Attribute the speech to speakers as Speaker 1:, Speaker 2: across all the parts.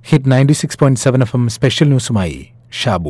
Speaker 1: hit ninety six point seven F M special ന്യൂസുമായി ഷാബു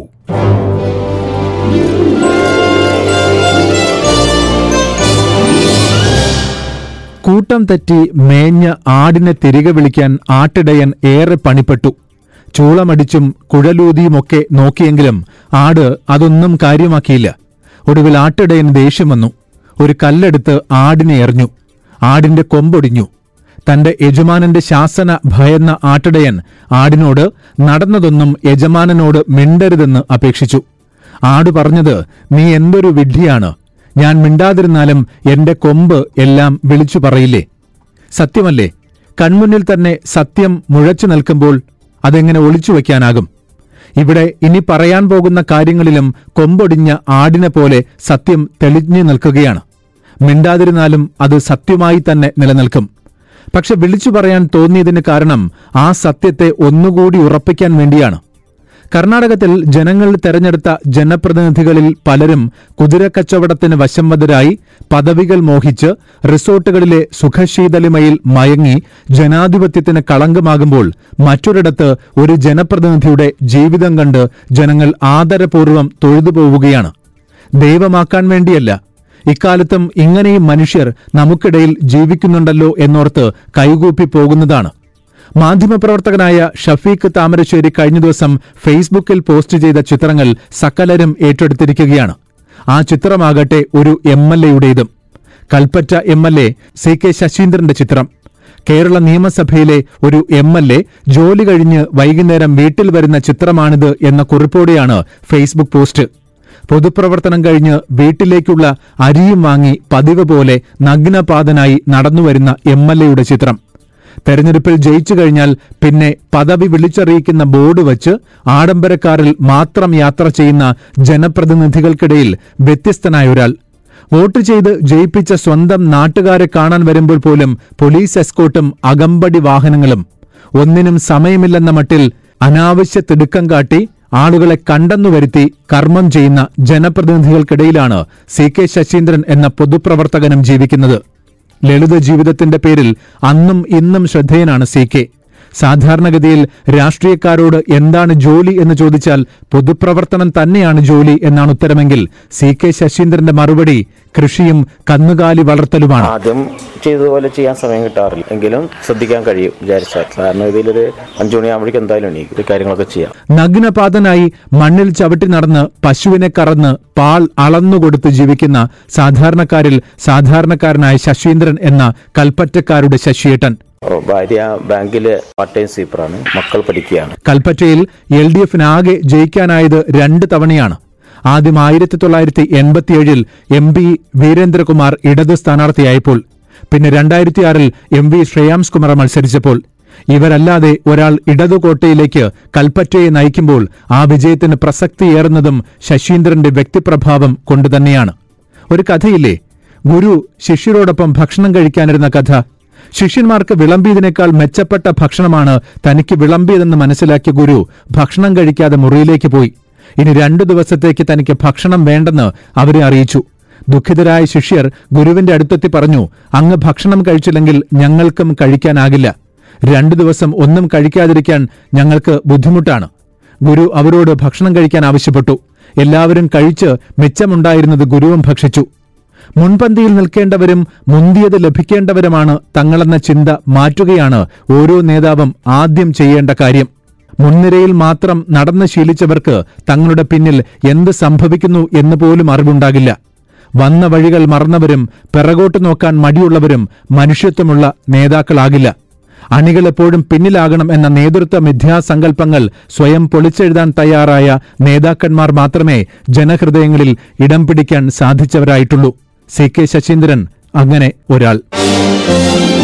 Speaker 2: കൂട്ടം തെറ്റി മേഞ്ഞ ആടിനെ തിരികെ വിളിക്കാൻ ആട്ടിടയൻ ഏറെ പണിപ്പെട്ടു ചൂളമടിച്ചും കുഴലൂതിയുമൊക്കെ നോക്കിയെങ്കിലും ആട് അതൊന്നും കാര്യമാക്കിയില്ല ഒടുവിൽ ആട്ടിടയൻ ദേഷ്യം വന്നു ഒരു കല്ലെടുത്ത് ആടിനെ എറിഞ്ഞു ആടിന്റെ കൊമ്പൊടിഞ്ഞു തന്റെ യജമാനന്റെ ശാസന ഭയന്ന ആട്ടിടയൻ ആടിനോട് നടന്നതൊന്നും യജമാനനോട് മിണ്ടരുതെന്ന് അപേക്ഷിച്ചു ആട് പറഞ്ഞത് നീ എന്തൊരു വിഡ്ഢിയാണ് ഞാൻ മിണ്ടാതിരുന്നാലും എന്റെ കൊമ്പ് എല്ലാം വിളിച്ചു പറയില്ലേ സത്യമല്ലേ കൺമുന്നിൽ തന്നെ സത്യം മുഴച്ചു നിൽക്കുമ്പോൾ അതെങ്ങനെ ഒളിച്ചു വയ്ക്കാനാകും ഇവിടെ ഇനി പറയാൻ പോകുന്ന കാര്യങ്ങളിലും കൊമ്പൊടിഞ്ഞ ആടിനെ പോലെ സത്യം തെളിഞ്ഞു നിൽക്കുകയാണ് മിണ്ടാതിരുന്നാലും അത് സത്യമായി തന്നെ നിലനിൽക്കും പക്ഷെ വിളിച്ചു പറയാൻ തോന്നിയതിന് കാരണം ആ സത്യത്തെ ഒന്നുകൂടി ഉറപ്പിക്കാൻ വേണ്ടിയാണ് കർണാടകത്തിൽ ജനങ്ങൾ തെരഞ്ഞെടുത്ത ജനപ്രതിനിധികളിൽ പലരും കുതിരക്കച്ചവടത്തിന് വശംവതരായി പദവികൾ മോഹിച്ച് റിസോർട്ടുകളിലെ സുഖശീതളിമയിൽ മയങ്ങി ജനാധിപത്യത്തിന് കളങ്കമാകുമ്പോൾ മറ്റൊരിടത്ത് ഒരു ജനപ്രതിനിധിയുടെ ജീവിതം കണ്ട് ജനങ്ങൾ ആദരപൂർവ്വം തൊഴുതുപോവുകയാണ് ദൈവമാക്കാൻ വേണ്ടിയല്ല ഇക്കാലത്തും ഇങ്ങനെയും മനുഷ്യർ നമുക്കിടയിൽ ജീവിക്കുന്നുണ്ടല്ലോ എന്നോർത്ത് കൈകൂപ്പി പോകുന്നതാണ് മാധ്യമപ്രവർത്തകനായ ഷഫീഖ് താമരശ്ശേരി കഴിഞ്ഞ ദിവസം ഫേസ്ബുക്കിൽ പോസ്റ്റ് ചെയ്ത ചിത്രങ്ങൾ സകലരും ഏറ്റെടുത്തിരിക്കുകയാണ് ആ ചിത്രമാകട്ടെ ഒരു എം എൽ എയുടേതും Kalpetta M L A C K ശശീന്ദ്രന്റെ ചിത്രം കേരള നിയമസഭയിലെ ഒരു എം എൽ എ ജോലി കഴിഞ്ഞ് വൈകുന്നേരം വീട്ടിൽ വരുന്ന ചിത്രമാണിത് എന്ന കുറിപ്പോടെയാണ് ഫേസ്ബുക്ക് പോസ്റ്റ് പൊതുപ്രവർത്തനം കഴിഞ്ഞ് വീട്ടിലേക്കുള്ള അരിയും വാങ്ങി പതിവ് പോലെ നഗ്നപാതനായി നടന്നുവരുന്ന എം എൽ എയുടെ ചിത്രം തെരഞ്ഞെടുപ്പിൽ ജയിച്ചു കഴിഞ്ഞാൽ പിന്നെ പദവി വിളിച്ചറിയിക്കുന്ന ബോർഡ് വച്ച് ആഡംബരക്കാരിൽ മാത്രം യാത്ര ചെയ്യുന്ന ജനപ്രതിനിധികൾക്കിടയിൽ വ്യത്യസ്തനായ ഒരാൾ വോട്ട് ചെയ്ത് ജയിപ്പിച്ച സ്വന്തം നാട്ടുകാരെ കാണാൻ വരുമ്പോൾ പോലും പോലീസ് എസ്കോട്ടും അകമ്പടി വാഹനങ്ങളും ഒന്നിനും സമയമില്ലെന്ന മട്ടിൽ അനാവശ്യ തിടുക്കം കാട്ടി ആളുകളെ കണ്ടെന്നു വരുത്തി കർമ്മം ചെയ്യുന്ന ജനപ്രതിനിധികൾക്കിടയിലാണ് സി കെ ശശീന്ദ്രൻ എന്ന പൊതുപ്രവർത്തകനും ജീവിക്കുന്നത് ലളിത ജീവിതത്തിന്റെ പേരിൽ അന്നും ഇന്നും ശ്രദ്ധേയനാണ് സി കെ സാധാരണഗതിയിൽ രാഷ്ട്രീയക്കാരോട് എന്താണ് ജോലി എന്ന് ചോദിച്ചാൽ പൊതുപ്രവർത്തനം തന്നെയാണ് ജോലി എന്നാണ് ഉത്തരമെങ്കിൽ സി കെ ശശീന്ദ്രന്റെ മറുപടി കൃഷിയും കന്നുകാലി വളർത്തലുമാണ്
Speaker 3: ആദ്യം ചെയ്തതുപോലെ ചെയ്യാൻ സമയം കിട്ടാറില്ല എങ്കിലും ശ്രദ്ധിക്കാൻ കഴിയും വിചാരിച്ചാൽ കാരണം ഇതിലൊരു അഞ്ചു മണിയാകുമ്പോഴേക്കും എന്തായാലും എണീക്കും ഈ കാര്യങ്ങളൊക്കെ ചെയ്യാം
Speaker 2: നഗ്നപാതനായി മണ്ണിൽ ചവിട്ടി നടന്ന് പശുവിനെ കറന്ന് പാൽ അളന്നുകൊടുത്ത് ജീവിക്കുന്ന സാധാരണക്കാരിൽ സാധാരണക്കാരനായ ശശീന്ദ്രൻ എന്ന കൽപ്പറ്റക്കാരുടെ ശശിയേട്ടൻ
Speaker 3: ഓ, ഭാര്യ ബാങ്കിലെ പാർട്ട് ടൈം സ്വീപ്പറാണ് മക്കൾ പഠിക്കുകയാണ്
Speaker 2: കൽപ്പറ്റയിൽ എൽ ഡി എഫിനാകെ ജയിക്കാനായത് രണ്ട് തവണയാണ് ആദ്യം ആയിരത്തി തൊള്ളായിരത്തി എൺപത്തിയേഴിൽ എം പി വീരേന്ദ്രകുമാർ ഇടത് സ്ഥാനാർത്ഥിയായപ്പോൾ പിന്നെ രണ്ടായിരത്തിയാറിൽ എം വി ശ്രേയാംസ് കുമാർ മത്സരിച്ചപ്പോൾ ഇവരല്ലാതെ ഒരാൾ ഇടതുകോട്ടയിലേക്ക് കൽപ്പറ്റയെ നയിക്കുമ്പോൾ ആ വിജയത്തിന് പ്രസക്തിയേറുന്നതും ശശീന്ദ്രന്റെ വ്യക്തിപ്രഭാവം കൊണ്ടുതന്നെയാണ് ഒരു കഥയില്ലേ ഗുരു ശിഷ്യരോടൊപ്പം ഭക്ഷണം കഴിക്കാനിരുന്ന കഥ ശിഷ്യന്മാർക്ക് വിളമ്പിയതിനേക്കാൾ മെച്ചപ്പെട്ട ഭക്ഷണമാണ് തനിക്ക് വിളമ്പിയതെന്ന് മനസ്സിലാക്കിയ ഗുരു ഭക്ഷണം കഴിക്കാതെ മുറിയിലേക്ക് പോയി ഇനി രണ്ടു ദിവസത്തേക്ക് തനിക്ക് ഭക്ഷണം വേണ്ടെന്ന് അവരെ അറിയിച്ചു ദുഃഖിതരായ ശിഷ്യർ ഗുരുവിന്റെ അടുത്തെത്തി പറഞ്ഞു അങ്ങ് ഭക്ഷണം കഴിച്ചില്ലെങ്കിൽ ഞങ്ങൾക്കും കഴിക്കാനാകില്ല രണ്ടു ദിവസം ഒന്നും കഴിക്കാതിരിക്കാൻ ഞങ്ങൾക്ക് ബുദ്ധിമുട്ടാണ് ഗുരു അവരോട് ഭക്ഷണം കഴിക്കാൻ ആവശ്യപ്പെട്ടു എല്ലാവരും കഴിച്ച് മിച്ചമുണ്ടായിരുന്നത് ഗുരുവും ഭക്ഷിച്ചു മുൻപന്തിയിൽ നിൽക്കേണ്ടവരും മുന്തിയത് ലഭിക്കേണ്ടവരുമാണ് തങ്ങളെന്ന ചിന്ത മാറ്റുകയാണ് ഓരോ നേതാവും ആദ്യം ചെയ്യേണ്ട കാര്യം മുൻനിരയിൽ മാത്രം നടന്ന് ശീലിച്ചവർക്ക് തങ്ങളുടെ പിന്നിൽ എന്ത് സംഭവിക്കുന്നു എന്ന് പോലും അറിവുണ്ടാകില്ല വന്ന വഴികൾ മറന്നവരും പിറകോട്ട് നോക്കാൻ മടിയുള്ളവരും മനുഷ്യത്വമുള്ള നേതാക്കളാകില്ല അണികൾ എപ്പോഴും പിന്നിലാകണം എന്ന നേതൃത്വ മിഥ്യാസങ്കല്പങ്ങൾ സ്വയം പൊളിച്ചെഴുതാൻ തയ്യാറായ നേതാക്കന്മാർ മാത്രമേ ജനഹൃദയങ്ങളിൽ ഇടം പിടിക്കാൻ സാധിച്ചവരായിട്ടുള്ളൂ സി കെ ശശീന്ദ്രൻ അങ്ങനെ ഒരാൾ